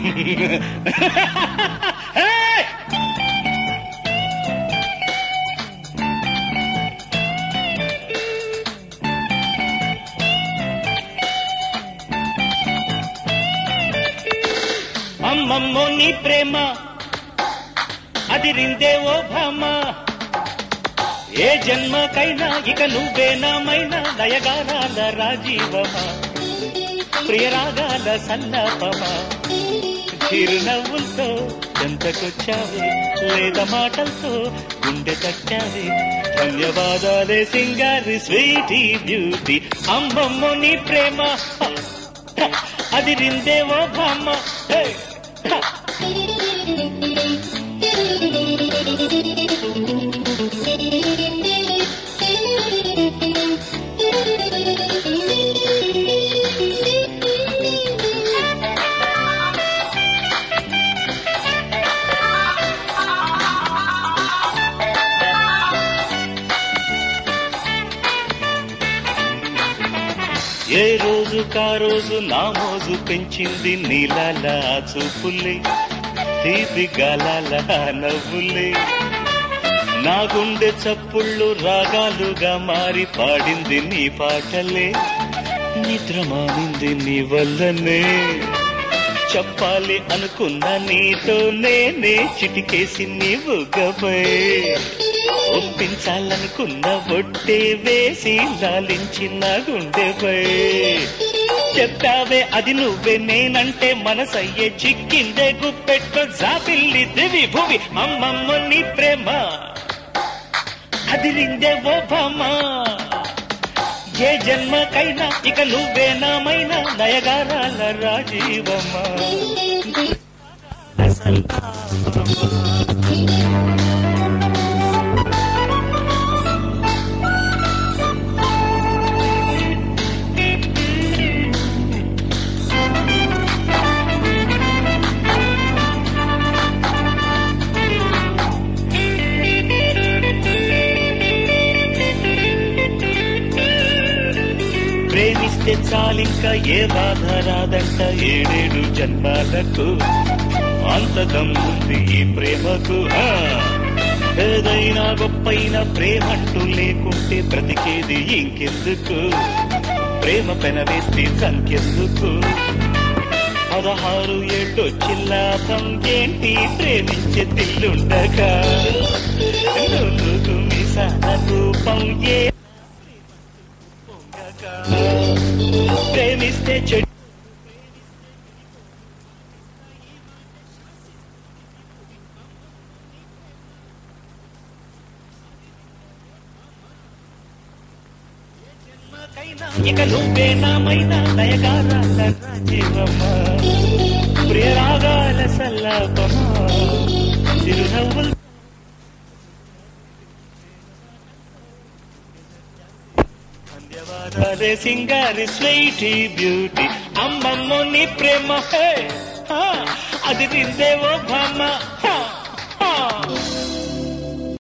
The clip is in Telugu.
Hey! అమ్మమ్మో నీ ప్రేమ అదిరిందే ఓ భామ ఏ జన్మకైనా ఇక నువ్వేనామైనా దయగారాల రాజీవమా ప్రియరాగాల సల్లాపమా చిరునవ్వులతో ఎంతకొచ్చావి లేద మాటలతో గుండె తట్టావి ధన్యవాదాలే సింగారి స్వీటీ బ్యూటీ అమ్మమ్మో నీ ప్రేమ అది రిందేవో బామ్మ హే! హ! ఏ రోజు కా రోజు నా మోజు పెంచింది నీలాల చూపులే తీపి గాలాల నవ్వులే నా గుండె చప్పుళ్ళు రాగాలుగా మారి పాడింది నీ పాటలే నిద్ర మానింది నీ వల్లనే చెప్పాలి అనుకున్న నీతోనే నే చిటికేసి నీవు గబై ఒప్పించాలనుకున్న ఒట్టే వేసి లాలించిన గుండెపై చెప్పావే అది నువ్వే నేనంటే మనసయ్యే చిక్కిందే గుప్పెట్టు జాబిల్లి దివి భువి అమ్మమ్మ నీ ప్రేమ అదిరిందే ఓ భామ ఏ జన్మకైనా ఇక నువ్వే నామైనా నయగారాల రాజీవమ్మా ప్రేమిస్తే చాలింక ఏ బాధ రాదంట ఏడేడు జన్మాలకు అంతదమ్ముంది ఈ ప్రేమకు ఆ! ఏదైనా గొప్పైన ప్రేమంటూ లేకుంటే బ్రతికేది ఇంకెందుకు ప్రేమ పెనవేస్తే సంకెందుకు పదహారు ఏళ్ళు చిల్లాపం ఏంటి ప్రేమించే తిల్లుండగా నువ్వు మిసాల రూపం ఏ ప్రేమిస్తే చెడు ఇక నువ్వే నామైనా దయగారాల జీవమ్మా ప్రియరాగాల సల్లాపమా చిరునవ్వులు ధన్యవాదాలే సింగారి స్వీటీ బ్యూటీ అమ్మమ్మ నీ ప్రేమ హే! ఆ, అది నిందేవో భామ